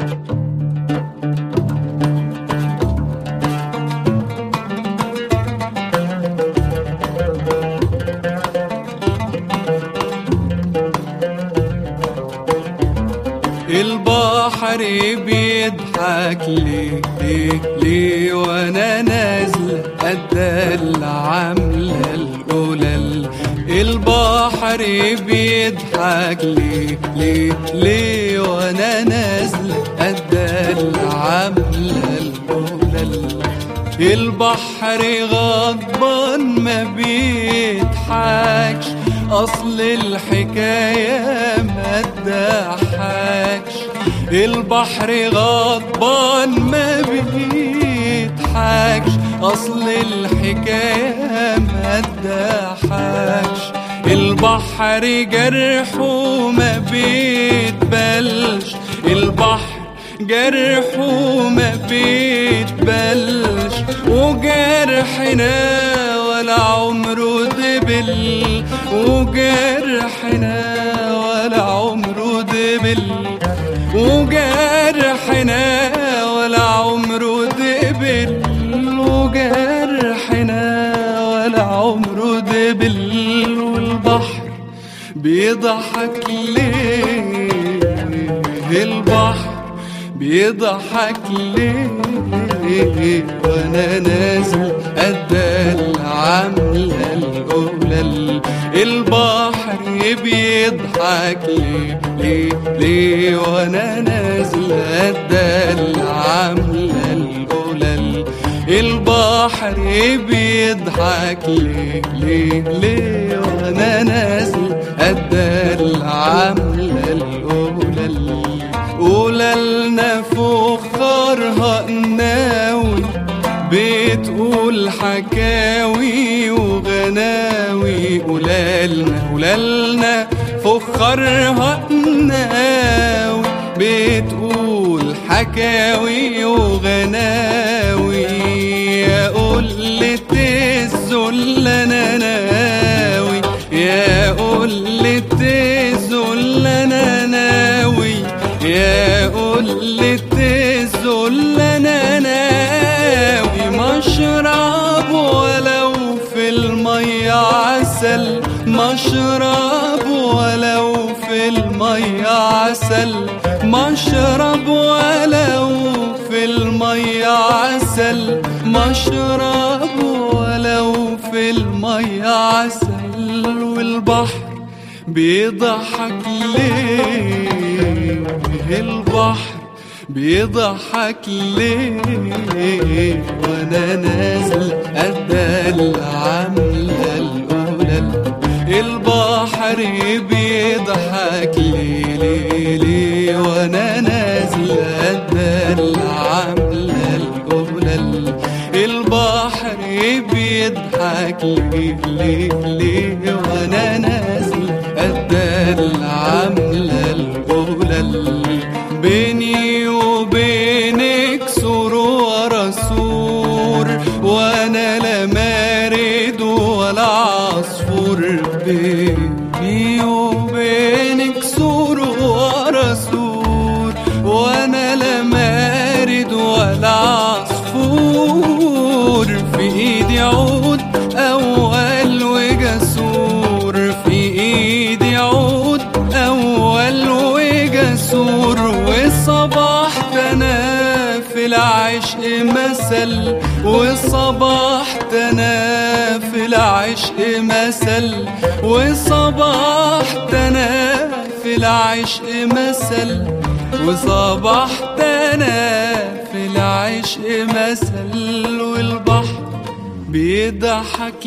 البحر بيضحك ليه ليه ليه وانا نازل قد عاملة القلل البحر بيضحك ليه ليه ليه وانا نازل قد عاملة القلل البحر غضبان ما بيضحكش اصل الحكايه ما تضحكش البحر غضبان ما بيضحكش اصل الحكايه ما تضحكش البحر جرحه ما بيتبلش البحر جرحه ما بيتبلش وجرحنا ولا عمره دبل وجرحنا ولا عمره دبل وجرحنا ولا عمره دبل وجرحنا ولا عمره دبل والبحر بيضحك ليه البحر بيضحك ليه وانا نازل قد العملة الأولى البحر بيضحك ليه ليه ليه وانا نازل قد العملة الأولى البحر بيضحك ليه ليه ليه وانا نازل قد العملة الأولى قولالنا فخارها قناوي بتقول حكاوي وغناوي قولالنا قولالنا فخارها قناوي بتقول حكاوي وغناوي يا قلة الذل انا ناوي يا قلة الذل انا ناوي يا قلة الذل انا ناوي مشرب ولو في المية عسل مشرب ولو في المية عسل مشرب ولو في المية عسل مشرب ولو في المية عسل والبحر بيضحك ليه البحر بيضحك ليه وانا نازل قد العملة الأولى البحر بيضحك ليه ليه ليه وانا نازل قد العملة الأولى البحر بيضحك ليه ليه ليه وانا نازل قد العملة الأولى بيني وبينك سور ورا سور وانا لا مارد ولا عصفور بيني وبينك سور ورا سور وانا لا مارد ولا عصفور في ايدي عود اول وجسور في ايدي عود اول وجسور وصبحت انا في العشق مثل وصبحت انا في العشق مثل وصبحت انا في العشق مثل وصبحت انا في العشق مثل والبحر بيضحك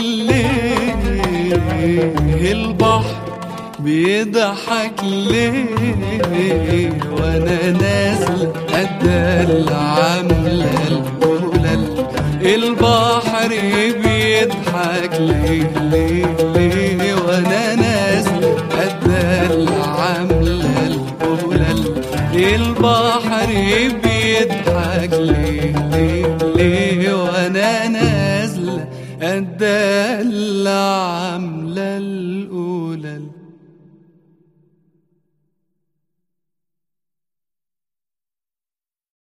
ليه البحر بيضحك ليه وانا نازل قد العملة الأولى البحر بيضحك ليه ليه ليه وانا نازل قد العملة الأولى البحر بيضحك ليه ليه ليه وانا نازل قد العملة الأولى